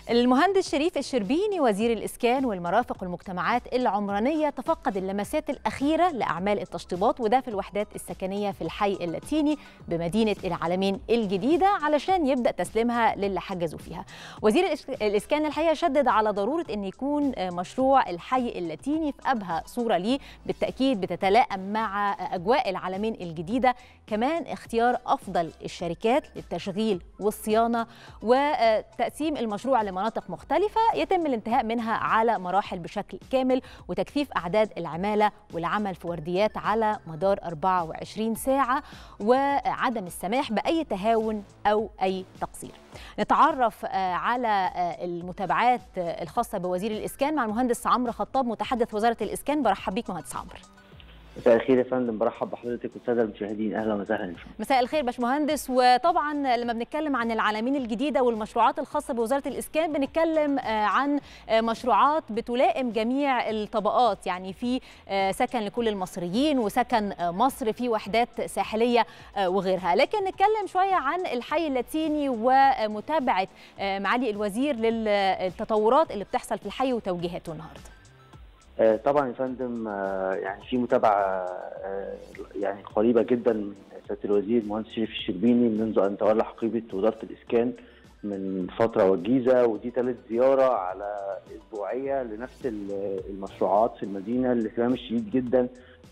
المهندس شريف الشربيني وزير الإسكان والمرافق والمجتمعات العمرانية تفقد اللمسات الأخيرة لأعمال التشطيبات وده في الوحدات السكنية في الحي اللاتيني بمدينة العالمين الجديدة علشان يبدأ تسليمها للي حجزوا فيها وزير الإسكان الحقيقة شدد على ضرورة أن يكون مشروع الحي اللاتيني في أبهى صورة ليه بالتأكيد بتتلائم مع أجواء العالمين الجديدة كمان اختيار أفضل الشركات للتشغيل والصيانة وتقسيم المشروع لمناطق مختلفة يتم الانتهاء منها على مراحل بشكل كامل وتكثيف أعداد العمالة والعمل في ورديات على مدار 24 ساعة وعدم السماح بأي تهاون أو أي تقصير نتعرف على المتابعات الخاصة بوزير الإسكان مع المهندس عمرو خطاب متحدث وزارة الإسكان برحب بيك مهندس عمرو مساء الخير يا فندم برحب بحضرتك والساده المشاهدين اهلا وسهلا مساء الخير باشمهندس وطبعا لما بنتكلم عن العالمين الجديده والمشروعات الخاصه بوزاره الاسكان بنتكلم عن مشروعات بتلائم جميع الطبقات يعني في سكن لكل المصريين وسكن مصر في وحدات ساحليه وغيرها لكن نتكلم شويه عن الحي اللاتيني ومتابعه معالي الوزير للتطورات اللي بتحصل في الحي وتوجيهاته النهارده طبعا يا فندم يعني في متابعه يعني قريبه جدا من سياده الوزير المهندس شريف الشربيني منذ ان تولى حقيبه وزاره الاسكان من فتره وجيزه ودي ثالث زياره على اسبوعيه لنفس المشروعات في المدينه الاهتمام الشديد جدا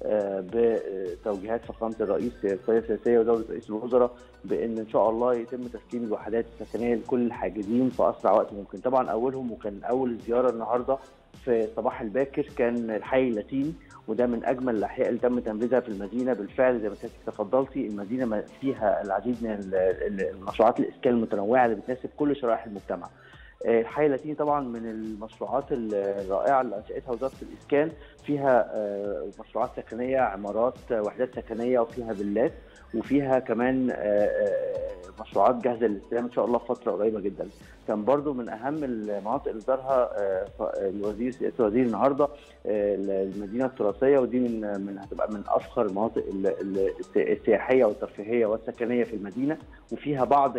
بتوجيهات فخامه الرئيس القياده السياسيه ودوله رئيس الوزراء بان ان شاء الله يتم تسليم الوحدات السكنيه لكل الحاجزين في اسرع وقت ممكن طبعا اولهم وكان اول زياره النهارده في صباح الباكر كان الحي اللاتيني وده من اجمل الاحياء اللي تم تنفيذها في المدينه بالفعل زي ما حضرتك تفضلتي المدينه فيها العديد من المشروعات الاسكان المتنوعه اللي بتناسب كل شرائح المجتمع. الحي اللاتيني طبعا من المشروعات الرائعه اللي انشاتها وزاره الاسكان فيها مشروعات سكنيه عمارات وحدات سكنيه وفيها فيلات وفيها كمان مشروعات جاهزه للاستلام ان شاء الله في فتره قريبه جدا. كان برضو من اهم المناطق اللي زارها الوزير سياده الوزير النهارده المدينه التراثيه ودي من من هتبقى من افخر المناطق السياحيه والترفيهيه والسكنيه في المدينه وفيها بعض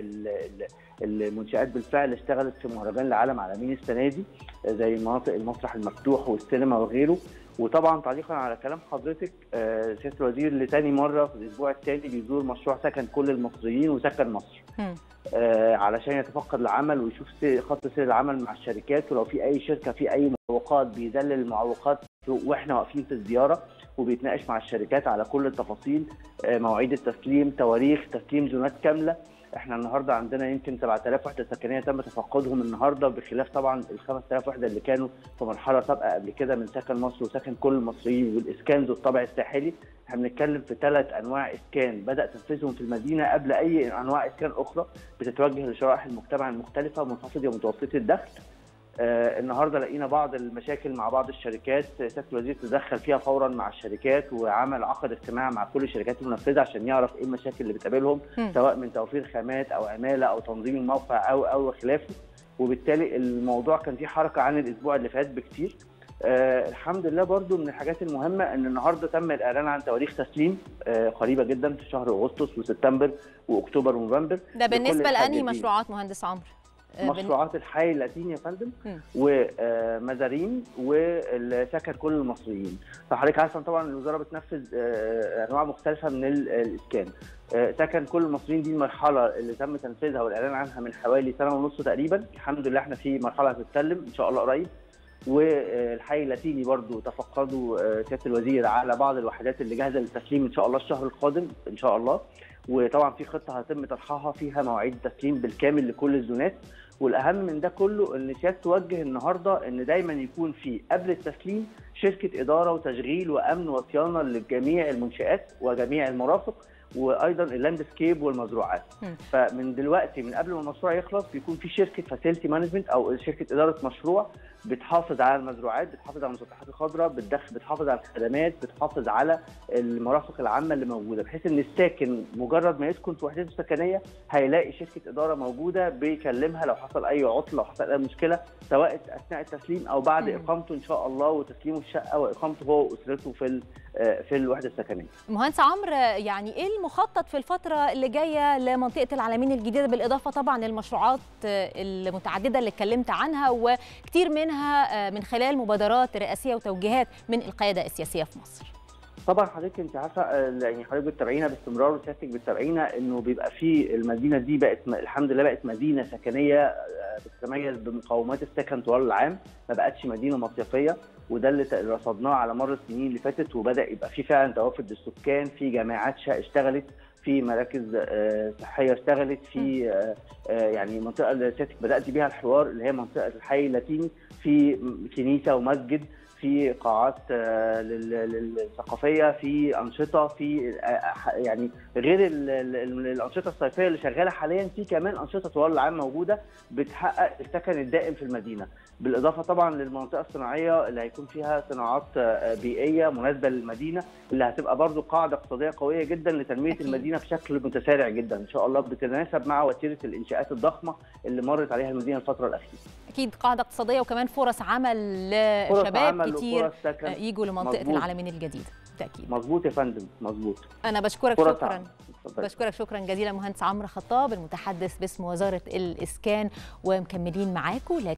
المنشات بالفعل اشتغلت في مهرجان العالم عالمين السنه دي زي مناطق المسرح المفتوح والسينما وغيره وطبعا تعليقا على كلام حضرتك سياده الوزير لتاني مره في الاسبوع الثاني بيزور مشروع سكن كل المصريين وسكن مصر. آه علشان يتفقد العمل ويشوف خط سير العمل مع الشركات ولو في اي شركه في اي معوقات بيذلل المعوقات واحنا واقفين في الزياره وبيتناقش مع الشركات على كل التفاصيل آه مواعيد التسليم تواريخ تسليم زونات كامله احنا النهارده عندنا يمكن 7000 وحده سكنيه تم تفقدهم النهارده بخلاف طبعا ال 5000 وحده اللي كانوا في مرحله سابقه قبل كده من سكن مصر وسكن كل المصريين والاسكان ذو الطابع الساحلي احنا بنتكلم في ثلاث انواع اسكان بدا تنفيذهم في المدينه قبل اي انواع اسكان اخرى بتتوجه لشرائح المجتمع المختلفه منخفضه ومتوسطه الدخل آه النهارده لقينا بعض المشاكل مع بعض الشركات سياده الوزير تدخل فيها فورا مع الشركات وعمل عقد اجتماع مع كل الشركات المنفذه عشان يعرف ايه المشاكل اللي بتقابلهم م. سواء من توفير خامات او عماله او تنظيم الموقع او او خلافه وبالتالي الموضوع كان فيه حركه عن الاسبوع اللي فات بكتير آه الحمد لله برضو من الحاجات المهمة أن النهاردة تم الإعلان عن تواريخ تسليم آه قريبة جدا في شهر أغسطس وسبتمبر وأكتوبر ونوفمبر ده بالنسبة لأنهي مشروعات مهندس عمرو؟ مشروعات الحي اللاتيني يا فندم ومزارين والسكن كل المصريين فحضرتك عارفه طبعا الوزاره بتنفذ انواع مختلفه من الاسكان سكن كل المصريين دي المرحله اللي تم تنفيذها والاعلان عنها من حوالي سنه ونص تقريبا الحمد لله احنا في مرحله هتتسلم ان شاء الله قريب والحي اللاتيني برضو تفقدوا سياده الوزير على بعض الوحدات اللي جاهزه للتسليم ان شاء الله الشهر القادم ان شاء الله وطبعا في خطه هيتم طرحها فيها مواعيد التسليم بالكامل لكل الزونات والاهم من ده كله ان سياده توجه النهارده ان دايما يكون في قبل التسليم شركه اداره وتشغيل وامن وصيانه لجميع المنشات وجميع المرافق وايضا اللاندسكيب والمزروعات م. فمن دلوقتي من قبل ما المشروع يخلص بيكون في شركه فاسيلتي مانجمنت او شركه اداره مشروع بتحافظ على المزروعات بتحافظ على المسطحات الخضراء بتدخل بتحافظ على الخدمات بتحافظ على المرافق العامه اللي موجوده بحيث ان الساكن مجرد ما يسكن في وحدته السكنيه هيلاقي شركه اداره موجوده بيكلمها لو حصل اي عطل لو حصل اي مشكله سواء اثناء التسليم او بعد م. اقامته ان شاء الله وتسليمه الشقه واقامته هو واسرته في في الوحده السكنيه. مهندس عمرو يعني ايه المخطط في الفتره اللي جايه لمنطقه العالمين الجديده بالاضافه طبعا للمشروعات المتعدده اللي اتكلمت عنها وكتير منها من خلال مبادرات رئاسيه وتوجيهات من القياده السياسيه في مصر. طبعا حضرتك انت عارفه يعني حضرتك بتتابعينا باستمرار وسيادتك بتتابعينا انه بيبقى في المدينه دي بقت الحمد لله بقت مدينه سكنيه بتتميز بمقومات السكن طوال العام ما بقتش مدينه مصيفيه وده اللي رصدناه على مر السنين اللي فاتت وبدا يبقى في فعلا توافد للسكان في جامعات اشتغلت في مراكز صحيه اشتغلت في يعني منطقه اللي سيادتك بدات بيها الحوار اللي هي منطقه الحي اللاتيني في كنيسه ومسجد في قاعات للثقافيه في انشطه في يعني غير الانشطه الصيفيه اللي شغاله حاليا في كمان انشطه طوال العام موجوده بتحقق السكن الدائم في المدينه بالاضافه طبعا للمنطقه الصناعيه اللي هيكون فيها صناعات بيئيه مناسبه للمدينه اللي هتبقى برضو قاعده اقتصاديه قويه جدا لتنميه أكيد. المدينه بشكل متسارع جدا ان شاء الله بتتناسب مع وتيره الانشاءات الضخمه اللي مرت عليها المدينه الفتره الاخيره اكيد قاعده اقتصاديه وكمان فرص عمل لشباب كتير يجوا لمنطقه مزبوط. العالمين الجديده بالتاكيد مظبوط يا فندم مظبوط انا بشكرك شكرا بشكرك شكرا جزيلا مهندس عمرو خطاب المتحدث باسم وزاره الاسكان ومكملين معاكم